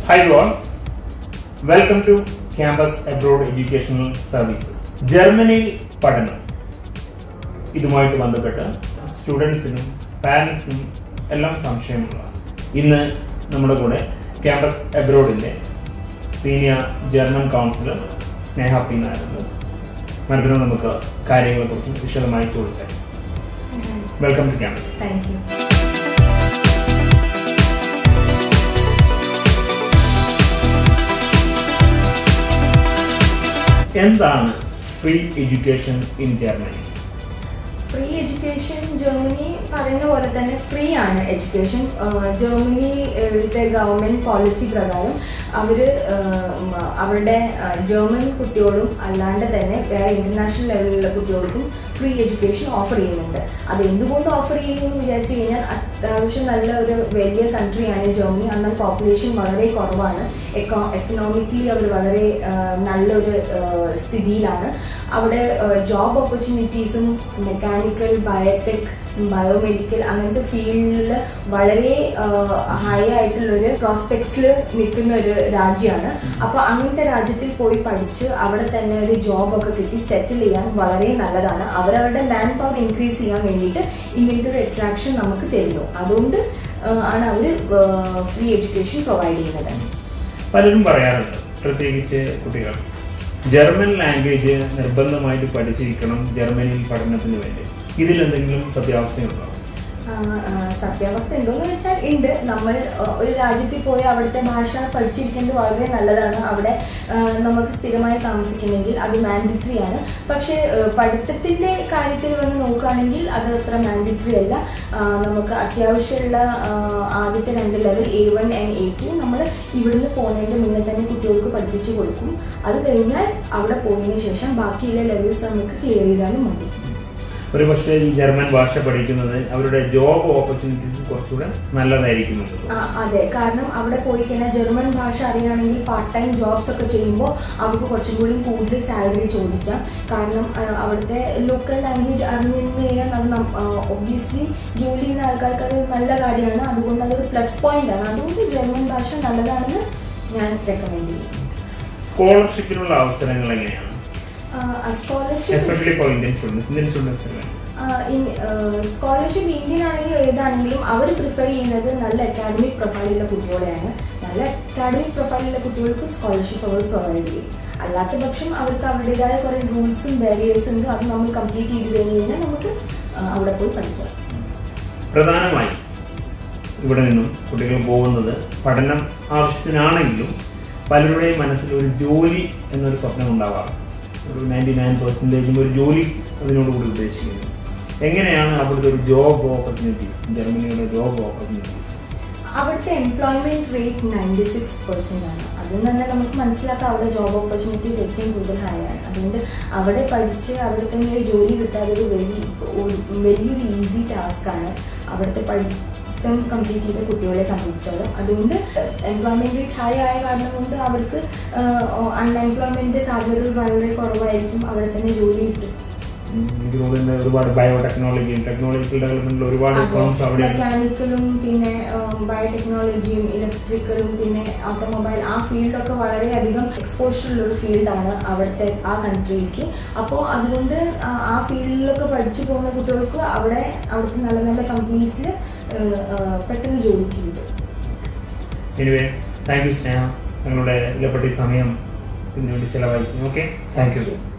Hi all. Welcome to Campus Abroad Educational Services. ജർമ്മനിയിൽ പഠനം ഇതുമായിട്ട് ബന്ധപ്പെട്ട് സ്റ്റുഡൻസിനും പാരൻസിനും എല്ലാം സംശയമുള്ളതാണ് ഇന്ന് നമ്മുടെ കൂടെ ക്യാമ്പസ് അബ്രോഡിന്റെ senior German counsellor Sneha P നായരുണ്ട് മനസ്സിലും നമുക്ക് കാര്യങ്ങളെക്കുറിച്ച് വിശദമായി ചോദിച്ചാൽ welcome to campus thank you എന്താണ് free education in Germany free education Germany പറയുന്ന പോലെ തന്നെ ഫ്രീ ആണ് എഡ്യൂക്കേഷൻ ജർമ്മനിയുടെ ഗവൺമെന്റ് പോളിസി പ്രകാരം അവര് ഉം, അവരുടെ ആ, ജർമ്മൻ കുട്ടികളും അല്ലാണ്ട് തന്നെ വേറെ ഇന്റർനാഷണൽ ലെവലിലുള്ള കുട്ടികൾക്കും ഫ്രീ എഡ്യൂക്കേഷൻ ഓഫർ ചെയ്യുന്നുണ്ട് അത് എന്തുകൊണ്ട് ഓഫർ ചെയ്യുന്നു എന്ന് വിചാരിച്ചു കഴിഞ്ഞാൽ അത്യാവശ്യം നല്ല ഒരു വലിയ കൺട്രിയാണ് ജർമ്മനി എന്നാൽ പോപ്പുലേഷൻ വളരെ കുറവാണ് എക്കോ എക്കണോമിക്കലി അവർ വളരെ ആ, നല്ലൊരു ആ, സ്ഥിതിയിലാണ് അവിടെ ജോബ് ഓപ്പർച്യൂണിറ്റീസും മെക്കാനിക്കൽ ബയോടെക് ബയോമെഡിക്കൽ അങ്ങനത്തെ ഫീൽഡിൽ വളരെ ഹൈ ആയിട്ടുള്ളൊരു പ്രോസ്പെക്ട്സിൽ നിൽക്കുന്ന ഒരു രാജ്യമാണ് അപ്പോൾ അങ്ങനത്തെ രാജ്യത്തിൽ പോയി പഠിച്ച് അവിടെ തന്നെ ഒരു ജോബ് ഒക്കെ കിട്ടി സെറ്റിൽ ചെയ്യാൻ വളരെ നല്ലതാണ് അവരവരുടെ മാൻ പവർ ഇൻക്രീസ് ചെയ്യാൻ വേണ്ടിയിട്ട് ഇങ്ങനത്തെ ഒരു അട്രാക്ഷൻ നമുക്ക് തരുന്നു അതുകൊണ്ട് ആ, ആണ് അവർ ഫ്രീ എഡ്യൂക്കേഷൻ പ്രൊവൈഡ് ചെയ്യുന്നത് പലരും പറയാറുണ്ട് പ്രത്യേകിച്ച് കുട്ടികൾ ജർമ്മൻ ലാംഗ്വേജ് നിർബന്ധമായിട്ട് പഠിച്ചിരിക്കണം ജർമ്മനിയിൽ പഠനത്തിന് വേണ്ടി ഇതിൽ എന്തെങ്കിലും സത്യാവസ്ഥയുണ്ടോ ആ, ആ, സത്യാവസ്ഥ ഉണ്ടോന്ന് വെച്ചാൽ ഉണ്ട് നമ്മൾ ആ, ഒരു രാജ്യത്തിൽ പോയി അവിടുത്തെ ഭാഷ പഠിച്ചിരിക്കുന്നത് വളരെ നല്ലതാണ് അവിടെ ആ, നമുക്ക് സ്ഥിരമായി താമസിക്കുന്നെങ്കിൽ അത് മാൻഡറ്ററി ആണ് പക്ഷേ ആ, പഠിത്തത്തിന്റെ കാര്യത്തിൽ വന്ന് നോക്കുകയാണെങ്കിൽ അത് അത്ര മാൻഡറ്ററി അല്ല ആ, നമുക്ക് അത്യാവശ്യമുള്ള ആ, ആദ്യത്തെ രണ്ട് level A one and A two നമ്മൾ ഇവിടുന്ന് പോകുന്നതിന്റെ മുന്നേ തന്നെ കുട്ടികൾക്ക് പഠിപ്പിച്ചു കൊടുക്കും അത് കഴിഞ്ഞാൽ അവിടെ പോയതിനു ശേഷം ബാക്കിയുള്ള ലെവൽസ് നമുക്ക് ക്ലിയർ ചെയ്താലും മതി ഒരു പക്ഷേ ഈ ജർമ്മൻ ഭാഷ പഠിക്കുന്നത് അവരുടെ ജോബ് ഓപ്പർച്യൂണിറ്റീസ് കുറച്ചുകൂടെ നല്ലതായിരിക്കുമെന്ന് ആ, തോന്നുന്നു അതെ കാരണം അവിടെ പോയി കഴിഞ്ഞാൽ ജർമ്മൻ ഭാഷ അറിയുകയാണെങ്കിൽ പാർട്ട് ടൈം ജോബ്സ് ഒക്കെ ചെയ്യുമ്പോൾ അവർക്ക് കുറച്ചും കൂടി കൂടുതൽ സാലറി ചോദിക്കാം കാരണം ആ, അവിടുത്തെ ലോക്കൽ ലാംഗ്വേജ് അറിഞ്ഞിരുന്നു കഴിഞ്ഞാൽ നമ്മൾ ഒബ്വിയസ്ലി ജോലി ചെയ്യുന്ന ആൾക്കാർക്ക് അത് നല്ല കാര്യമാണ് അതുകൊണ്ട് അതൊരു പ്ലസ് പോയിന്റ് ആണ് അതുകൊണ്ട് ജർമ്മൻ ഭാഷ നല്ലതാണെന്ന് ഞാൻ റെക്കമെൻഡ് ചെയ്യും സ്കോളർഷിപ്പിനുള്ള അവസരങ്ങൾ എങ്ങനെയാണ് scholarship especially for Indian students Indian സ്റ്റുഡൻസിന് വേണ്ടി സ്കോളർഷിപ്പ് ഇന്ത്യൻ ആണെങ്കിലും ഏതാണെങ്കിലും അവർ പ്രിഫർ ചെയ്യുന്നത് നല്ല അക്കാഡമിക് പ്രൊഫൈലുള്ള കുട്ടികളെയാണ് നല്ല അക്കാഡമിക് പ്രൊഫൈലുള്ള കുട്ടികൾക്ക് സ്കോളർഷിപ്പ് അവർ പ്രൊവൈഡ് ചെയ്യും അല്ലാത്ത പക്ഷം അവർക്ക് അവരുടേതായ കുറേ റൂൾസും ബാരിയേഴ്സും ഉണ്ട് അത് നമ്മൾ കംപ്ലീറ്റ് ചെയ്ത് കഴിഞ്ഞ് കഴിഞ്ഞാൽ നമുക്ക് ആ, അവിടെ പോയി പഠിക്കാം പ്രധാനമായും ഇവിടെ നിന്നും കുട്ടികൾ പോകുന്നത് പഠനം ആവശ്യത്തിനാണെങ്കിലും പലരുടെയും മനസ്സിൽ ഒരു ജോലി എന്നൊരു സ്വപ്നം ഉണ്ടാവാറ് ഒരു നയൻറ്റി നയൻ പെർസെൻറ്റേജും ഒരു ജോലി അതിനോടുകൂടി ഉദ്ദേശിക്കുന്നത് എങ്ങനെയാണ് അവിടുത്തെ ഒരു ജോബ് ഓപ്പർച്യൂണിറ്റീസ് ജർമ്മനിയുടെ ജോബ് ഓപ്പർച്യൂണിറ്റീസ് അവിടുത്തെ employment rate ninety six percent ആണ് അതിൽ തന്നെ നമുക്ക് മനസ്സിലാക്കാം അവിടെ ജോബ് ഓപ്പർച്യൂണിറ്റീസ് ഏറ്റവും കൂടുതൽ ഹൈ ആണ് അതുകൊണ്ട് അവിടെ പഠിച്ച് അവിടെ തന്നെ ഒരു ജോലി കിട്ടാതെ ഒരു വലിയ ഒരു വലിയൊരു ഈസി ടാസ്ക് ആണ് അവിടുത്തെ പഠിത്തം കംപ്ലീറ്റ് ചെയ്ത കുട്ടികളെ സംബന്ധിച്ചോളം അതുകൊണ്ട് എംപ്ലോയ്മെന്റ് റേറ്റ് ഹൈ ആയ കാരണം കൊണ്ട് അവർക്ക് അൺഎംപ്ലോയ്മെന്റ് സാധ്യതകൾ വളരെ കുറവായിരിക്കും അവിടെ തന്നെ ജോലി കിട്ടും എനിക്ക് തോന്നുന്നത് ഒരുപാട് ബയോടെക്നോളജിയും ടെക്നോളജിക്കൽ ഡെവലപ്മെന്റിൽ ഒരുപാട് ഫേംസ് അവിടെ മെക്കാനിക്കലും പിന്നെ ബയോടെക്നോളജിയും ഇലക്ട്രിക്കലും പിന്നെ ഓട്ടോമൊബൈൽ ആ ഫീൽഡൊക്കെ വളരെയധികം എക്സ്പോഷർ ഉള്ള ഒരു ഫീൽഡാണ് അവിടുത്തെ ആ കൺട്രിക്ക് അപ്പോൾ അതുകൊണ്ട് ആ- ആ ഫീൽഡിലൊക്കെ പഠിച്ചു പോകുന്ന കുട്ടികൾക്ക് അവിടെ അവിടുത്തെ നല്ല നല്ല കമ്പനീസിൽ പെട്ടെന്ന് ജോലിക്ക് കിട്ടും എനിവേ താങ്ക് യു സ്നേഹ ഞങ്ങളുടെ വിലപ്പെട്ട ഈ സമയം ഇതിനുവേണ്ടി ചിലവഴിച്ചു ഓക്കെ താങ്ക് യു